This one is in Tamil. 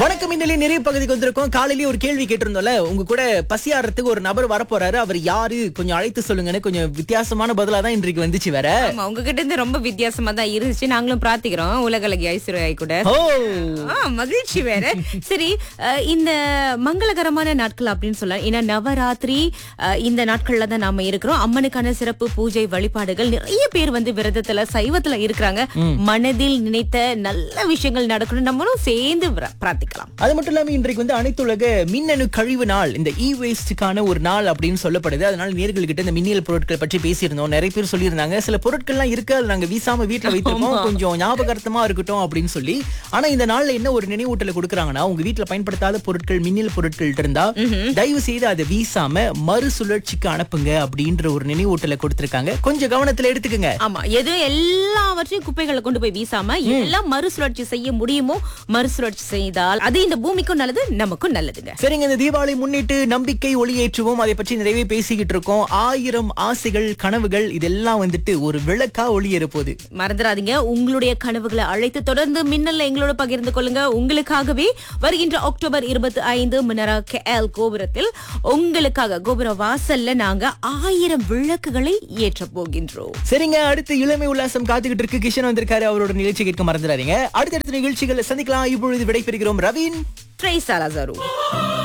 வணக்கம் மின்னலி நிறைய பகுதிக்கு வந்திருக்கோம் காலையிலேயே ஒரு கேள்வி கேட்டிருந்தோம்ல உங்க கூட பசியாறதுக்கு ஒரு நபர் வரப்போறாரு அவர் யாரு கொஞ்சம் அழைத்து சொல்லுங்கன்னு கொஞ்சம் வித்தியாசமான பதிலா தான் இன்றைக்கு வந்துச்சு வேற ஆமா உங்ககிட்ட இருந்து ரொம்ப வித்தியாசமா தான் இருந்துச்சு நாங்களும் பிரார்த்திக்கிறோம் உலகளகி ஐஸ்வர்யாய் கூட ஓ ஆ, மகிழ்ச்சி வேற சரி அஹ், இந்த மங்களகரமான நாட்கள் அப்படின்னு சொல்லலாம் ஏன்னா நவராத்திரி அஹ், இந்த நாட்கள்ல தான் நாம இருக்கிறோம் அம்மனுக்கான சிறப்பு பூஜை வழிபாடுகள் நிறைய பேர் வந்து விரதத்துல சைவத்துல இருக்கிறாங்க மனதில் நினைத்த நல்ல விஷயங்கள் நடக்கணும் நம்மளும் சேர்ந்து பிர- பிரார்த்திக்கலாம் அது மட்டும் இல்லாம இன்றைக்கு வந்து அனைத்துலக மின்னணு கழிவு நாள் இந்த இ வேஸ்டுக்கான ஒரு நாள் அப்படின்னு சொல்லப்படுது அதனால நேர்கள் கிட்ட இந்த மின்னியல் பொருட்கள் பற்றி பேசியிருந்தோம் நிறைய பேர் சொல்லியிருந்தாங்க சில பொருட்கள்லாம் இருக்கு அது நாங்க வீசாம வீட்டுல வைத்திருக்கோம் கொஞ்சம் ஞாபகார்த்தமா இருக்கட்டும் அப்படின்னு சொல்லி ஆனா இந்த நாள்ல என்ன ஒரு நினைவூட்டலை கொடுக்குறாங்கன்னா உங்க வீட்டுல பயன்படுத்தாத பொருட்கள் மின்னியல் பொருட்கள் இருந்தா தயவு செய்து அதை வீசாம மறுசுழற்சிக்கு அனுப்புங்க அப்படின்ற ஒரு நினைவூட்டலை கொடுத்திருக்காங்க கொஞ்சம் கவனத்துல எடுத்துக்கங்க ஆமா எது எல்லாவற்றையும் குப்பைகளை கொண்டு போய் வீசாம எல்லாம் மறுசுழற்சி செய்ய முடியுமோ மறுசுழற்சி செய்தால் அது இந்த பூமிக்கும் நல்லது நமக்கும் நல்லதுங்க சரிங்க இந்த தீபாவளி முன்னிட்டு நம்பிக்கை ஒளியேற்றுவோம் அதை பற்றி நிறையவே பேசிக்கிட்டு இருக்கோம் ஆயிரம் ஆசைகள் கனவுகள் இதெல்லாம் வந்துட்டு ஒரு விளக்கா ஒளியேற போகுது மறந்துடாதீங்க உங்களுடைய கனவுகளை அழைத்து தொடர்ந்து மின்னல்ல எங்களோட பகிர்ந்து கொள்ளுங்க உங்களுக்காகவே வருகின்ற அக்டோபர் இருபத்தி ஐந்து மினரா கேஎல் கோபுரத்தில் உங்களுக்காக கோபுர வாசல்ல நாங்க ஆயிரம் விளக்குகளை ஏற்ற போகின்றோம் சரிங்க அடுத்து இளமை உல்லாசம் காத்துக்கிட்டு இருக்கு கிஷன் வந்திருக்காரு அவரோட நிகழ்ச்சி கேட்க மறந்துடாதீங்க அடுத்தடுத்த நிகழ்ச்சிகளை சந்திக்கலாம் இப்பொழுது விடைபெறுகிறோம் ரவீன் ட்ரை சாலாசாரு